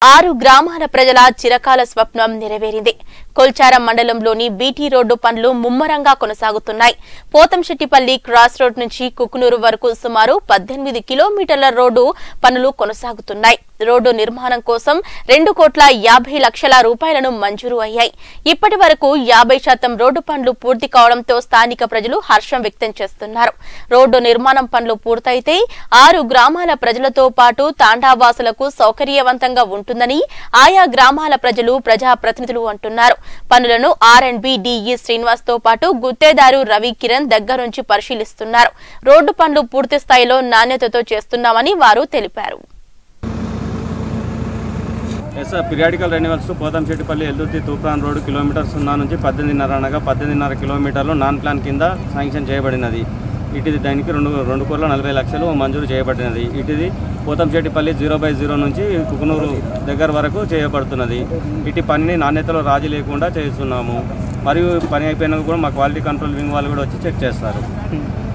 ఆరు గ్రామాల ప్రజల చిరకాల స్వప్నం నెరవేరింది కొల్చారం మండలంలోని బీటీ రోడ్డు పనులు ముమ్మరంగా కొనసాగుతున్నాయి పోతంశెట్టిపల్లి క్రాస్ రోడ్ నుంచి కుకునూరు వరకు సుమారు పద్దెనిమిది కిలోమీటర్ల రోడ్డు పనులు కొనసాగుతున్నాయి రోడ్డు నిర్మాణం కోసం రెండు కోట్ల యాభై లక్షల రూపాయలను మంజూరు అయ్యాయి ఇప్పటి వరకు యాభై శాతం రోడ్డు పనులు పూర్తి కావడంతో స్థానిక ప్రజలు హర్షం వ్యక్తం చేస్తున్నారు రోడ్డు నిర్మాణం పనులు పూర్తయితే ఆరు గ్రామాల ప్రజలతో పాటు తాండావాసులకు సౌకర్యవంతంగా ఉంటుందని ఆయా గ్రామాల ప్రజలు ప్రజాప్రతినిధులు అంటున్నారు పనులను R and B D E Srinivas తో పాటు గుత్తేదారు రవి కిరణ్ దగ్గరుంచి పరిశీలిస్తున్నారు రోడ్డు పనులు పూర్తి స్థాయిలో నాణ్యతతో చేస్తున్నామని వారు తెలిపారు yes sir periodical renewals Pothamshettipalli Eldurthi Toopran road kilometre సున్నా నుంచి పద్దెనిమిదిన్నర అనగా పద్దెనిమిదిన్నర కిలోమీటర్లు నాన్ ప్లాన్ కింద శాంక్షన్ చేయబడినది ఇటుది దానికి రెండు రెండు కోట్ల నలభై లక్షలు మంజూరు చేయబడినది ఇటుది పోతంశెట్టిపల్లి జీరో బై జీరో నుంచి కుకునూరు దగ్గర వరకు చేయబడుతున్నది ఇటు పనిని నాణ్యతలో రాజీ లేకుండా చేస్తున్నాము మరియు పని అయిపోయినాక కూడా మా క్వాలిటీ కంట్రోల్ వింగ్ వాళ్ళు కూడా వచ్చి చెక్ చేస్తారు